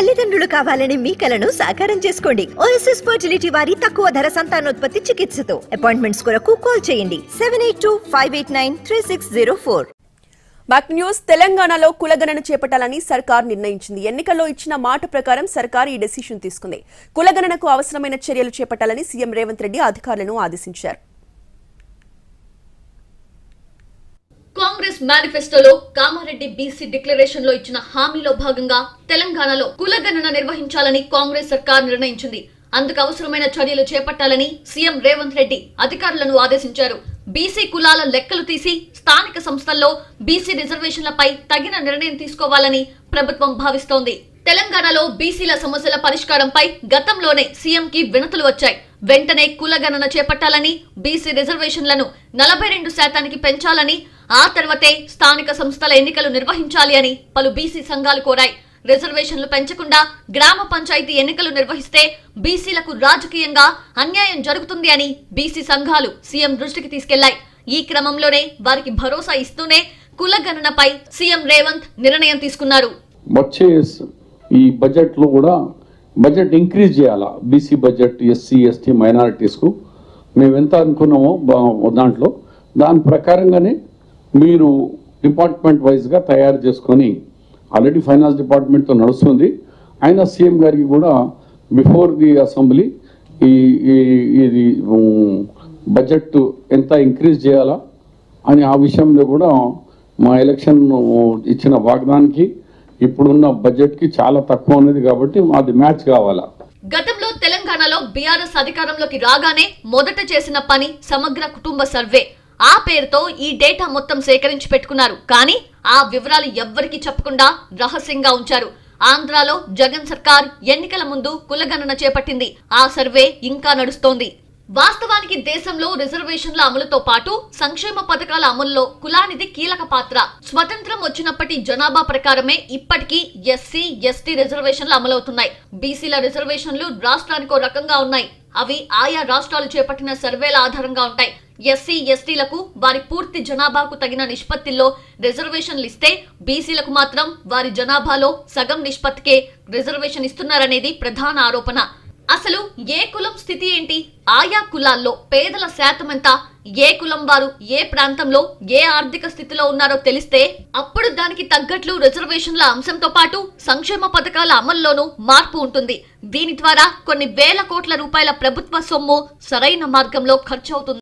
తల్లిదండ్రులు కావాలని మీ కలను సాకారం చేసుకోండి ఓఎస్ఎస్ ఫర్టిలిటీ వారి తక్కువ ధర సంతానోత్పత్తి చికిత్సతో అపాయింట్మెంట్స్ కొరకు కాల్ చేయండి seven eight two five eight nine three six zero four back news తెలంగాణలో కులగణన చేపట్టాలని సర్కార్ నిర్ణయించింది ఎన్నికల్లో ఇచ్చిన మాట ప్రకారం సర్కార్ ఈ డెసిషన్ తీసుకుంది కులగణనకు అవసరమైన చర్యలు చేపట్టాలని సీఎం రేవంత్ రెడ్డి అధికారులను ఆదేశించారు కాంగ్రెస్ మేనిఫెస్టోలో కామారెడ్డి బీసీ డిక్లరేషన్ లో ఇచ్చిన హామీలో భాగంగా తెలంగాణలో కులగణన నిర్వహించాలని కాంగ్రెస్ సర్కార్ నిర్ణయించింది అందుకు అవసరమైన చర్యలు చేపట్టాలని సీఎం రేవంత్ రెడ్డి అధికారులను ఆదేశించారు బీసీ కులాల లెక్కలు తీసి స్థానిక సంస్థల్లో బీసీ రిజర్వేషన్లపై తగిన నిర్ణయం తీసుకోవాలని ప్రభుత్వం భావిస్తోంది తెలంగాణలో బీసీల సమస్యల పరిష్కారంపై గతంలోనే సీఎం కి వినతులు వచ్చాయి వెంటనే కులగణన చేపట్టాలని బీసీ రిజర్వేషన్లను నలభై రెండు శాతానికి పెంచాలని ఆ తర్వాతే స్థానిక సంస్థల ఎన్నికలు నిర్వహించాలి అని పలు బీసీ సంఘాలు కోరాయి రిజర్వేషన్లు పెంచకుండా గ్రామ పంచాయతీ ఎన్నికలు నిర్వహిస్తే బీసీలకు రాజకీయంగా అన్యాయం జరుగుతుంది అని బీసీ సంఘాలు సీఎం దృష్టికి తీసుకెళ్లాయి ఈ క్రమంలోనే వారికి భరోసా ఇస్తూనే కులగణనపై సీఎం రేవంత్ నిర్ణయం తీసుకున్నారు వచ్చే స్- ఈ బడ్జెట్లో కూడా బడ్జెట్ ఇంక్రీజ్ చేయాలా బీసీ బడ్జెట్ ఎస్సీ ఎస్టీ మైనారిటీస్కు మేము ఎంత అనుకున్నామో బా- దాంట్లో దాని ప్రకారంగానే మీరు డిపార్ట్మెంట్ వైజ్గా తయారు చేసుకొని ఆల్రెడీ ఫైనాన్స్ డిపార్ట్మెంట్తో నడుస్తుంది అయినా సీఎం గారికి కూడా బిఫోర్ ది అసెంబ్లీ ఈ ఈ- ఇది ఉమ్, బడ్జెట్ ఎంత ఇంక్రీజ్ చేయాలా అని ఆ విషయంలో కూడా మా ఎలక్షన్ ఇచ్చిన వాగ్దానికి ఇప్పుడున్న బడ్జెట్కి చాలా తక్కువ ఉన్నది కాబట్టి అది మ్యాచ్ కావాలా గతంలో తెలంగాణలో బీఆర్ఎస్ అధికారంలోకి రాగానే మొదట చేసిన పని సమగ్ర కుటుంబ సర్వే ఆ పేరుతో ఈ డేటా మొత్తం సేకరించి పెట్టుకున్నారు కానీ ఆ వివరాలు ఎవ్వరికీ చెప్పకుండా రహస్యంగా ఉంచారు ఆంధ్రాలో జగన్ సర్కార్ ఎన్నికల ముందు కులగణన చేపట్టింది ఆ సర్వే ఇంకా నడుస్తోంది వాస్తవానికి దేశంలో రిజర్వేషన్ల అమలుతో పాటు సంక్షేమ పథకాల అమలులో కులానిది కీలక పాత్ర స్వతంత్రం వచ్చినప్పటి జనాభా ప్రకారమే ఇప్పటికీ ఎస్సీ ఎస్టీ రిజర్వేషన్లు అమలవుతున్నాయి బీసీల రిజర్వేషన్లు రాష్ట్రానికో రకంగా ఉన్నాయి అవి ఆయా రాష్ట్రాలు చేపట్టిన సర్వేల ఆధారంగా ఉంటాయి ఎస్సీ ఎస్టీలకు వారి పూర్తి జనాభాకు తగిన నిష్పత్తిలో రిజర్వేషన్లు ఇస్తే బీసీలకు మాత్రం వారి జనాభాలో సగం నిష్పత్తికే రిజర్వేషన్ ఇస్తున్నారనేది ప్రధాన ఆరోపణ అసలు ఏ కులం స్థితి ఏంటి ఆయా కులాల్లో పేదల శాతం ఎంత ఏ కులం వారు ఏ ప్రాంతంలో ఏ ఆర్థిక స్థితిలో ఉన్నారో తెలిస్తే అప్పుడు దానికి తగ్గట్లు రిజర్వేషన్ల అంశంతో పాటు సంక్షేమ పథకాల అమల్లోనూ మార్పు ఉంటుంది దీని ద్వారా కొన్ని వేల కోట్ల రూపాయల ప్రభుత్వ సొమ్ము సరైన మార్గంలో ఖర్చు అవుతుంది